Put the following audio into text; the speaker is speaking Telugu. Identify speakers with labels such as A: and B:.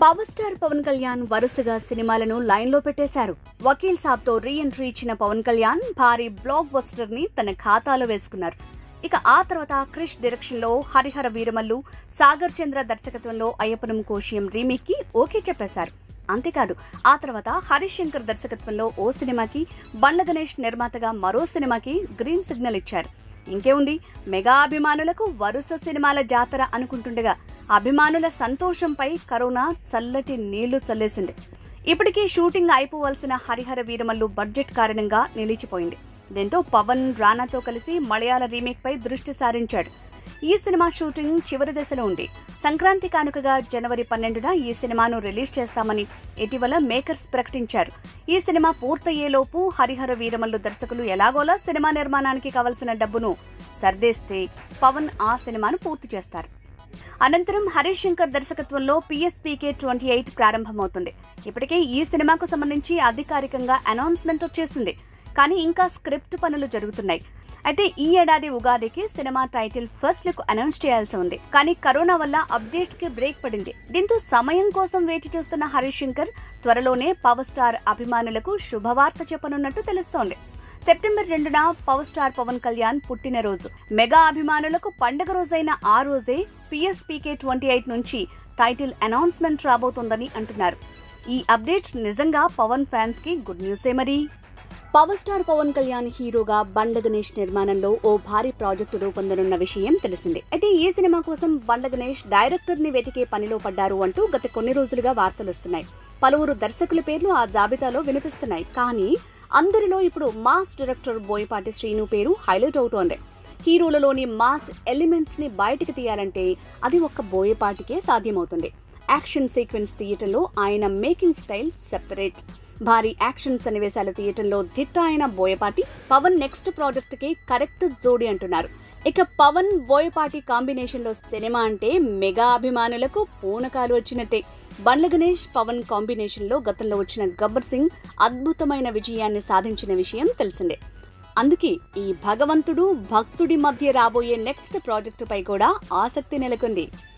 A: పవర్ స్టార్ పవన్ కళ్యాణ్ వరుసగా సినిమాలను లైన్లో పెట్టేశారు వకీల్ సాబ్తో రీ ఎంట్రీ ఇచ్చిన పవన్ కళ్యాణ్ భారీ బ్లాక్ బస్టర్ ని తన ఖాతాలో వేసుకున్నారు ఇక ఆ తర్వాత క్రిష్ డైరెక్షన్ లో హరిహర వీరమల్లు సాగర్ చంద్ర దర్శకత్వంలో అయ్యప్పనం కోశియం రీమేక్ కి ఓకే చెప్పేశారు అంతేకాదు ఆ తర్వాత హరీష్ శంకర్ దర్శకత్వంలో ఓ సినిమాకి బండ్ల గణేష్ నిర్మాతగా మరో సినిమాకి గ్రీన్ సిగ్నల్ ఇచ్చారు ఇంకేముంది మెగా అభిమానులకు వరుస సినిమాల జాతర అనుకుంటుండగా అభిమానుల సంతోషంపై కరోనా చల్లటి నీళ్లు చల్లేసింది ఇప్పటికే షూటింగ్ అయిపోవలసిన హరిహర వీరమల్లు బడ్జెట్ కారణంగా నిలిచిపోయింది దీంతో పవన్ రానాతో కలిసి మలయాళ రీమేక్ పై దృష్టి సారించాడు ఈ సినిమా షూటింగ్ చివరి దశలో ఉంది సంక్రాంతి కానుకగా జనవరి పన్నెండున ఈ సినిమాను రిలీజ్ చేస్తామని ఇటీవల మేకర్స్ ప్రకటించారు ఈ సినిమా పూర్తయ్యేలోపు హరిహర వీరమల్లు దర్శకులు ఎలాగోలా సినిమా నిర్మాణానికి కావలసిన డబ్బును సర్దేస్తే పవన్ ఆ సినిమాను పూర్తి చేస్తారు అనంతరం హరీష్ శంకర్ దర్శకత్వంలో పిఎస్పీకే ట్వంటీ ఎయిట్ ప్రారంభమవుతుంది ఇప్పటికే ఈ సినిమాకు సంబంధించి అధికారికంగా అనౌన్స్మెంట్ వచ్చేసింది కానీ ఇంకా స్క్రిప్ట్ పనులు జరుగుతున్నాయి అయితే ఈ ఏడాది ఉగాదికి cinema title first look announce చేయాల్సి ఉంది కానీ కరోనా వల్ల అప్డేట్ కి బ్రేక్ పడింది దీంతో సమయం కోసం వేచి చూస్తున్న హరీష్ శంకర్ త్వరలోనే పవర్ స్టార్ అభిమానులకు శుభవార్త చెప్పనున్నట్టు తెలుస్తోంది సెప్టెంబర్ రెండున పవర్ స్టార్ పవన్ కళ్యాణ్ పుట్టినరోజు మెగా అభిమానులకు పండుగ రోజైన ఆ రోజే పిఎస్పీకే ట్వంటీ ఎయిట్ నుంచి టైటిల్ అనౌన్స్మెంట్ రాబోతోందని అంటున్నారు ఈ అప్డేట్ నిజంగా పవన్ ఫ్యాన్స్ కి గుడ్ న్యూసే మరి పవర్ స్టార్ పవన్ కళ్యాణ్ హీరోగా బండ్ల గణేష్ నిర్మాణంలో ఓ భారీ ప్రాజెక్టు రూపొందనున్న విషయం తెలిసిందే అయితే ఈ సినిమా కోసం బండ్ల గణేష్ డైరెక్టర్ ని వెతికే పనిలో పడ్డారు అంటూ గత కొన్ని రోజులుగా వార్తలు వస్తున్నాయి పలువురు దర్శకుల పేర్లు ఆ జాబితాలో వినిపిస్తున్నాయి కానీ అందరిలో ఇప్పుడు మాస్ డైరెక్టర్ బోయపాటి శ్రీను పేరు హైలైట్ అవుతోంది హీరోలలోని మాస్ ఎలిమెంట్స్ ని బయటకు తీయాలంటే అది ఒక్క బోయపాటికే సాధ్యమవుతుంది యాక్షన్ సీక్వెన్స్ తీయటంలో ఆయన మేకింగ్ స్టైల్ సెపరేట్ భారీ యాక్షన్ సన్నివేశాలు తీయటంలో దిట్ట అయిన బోయపాటి పవన్ నెక్స్ట్ ప్రాజెక్ట్ కి కరెక్ట్ జోడి అంటున్నారు ఇక పవన్ బోయపాటి కాంబినేషన్ లో సినిమా అంటే మెగా అభిమానులకు పూనకాలు వచ్చినట్టే బండ్ల గణేష్ పవన్ కాంబినేషన్ లో గతంలో వచ్చిన గబ్బర్ సింగ్ అద్భుతమైన విజయాన్ని సాధించిన విషయం తెలిసిందే అందుకే ఈ భగవంతుడు భక్తుడి మధ్య రాబోయే నెక్స్ట్ ప్రాజెక్టుపై కూడా ఆసక్తి నెలకొంది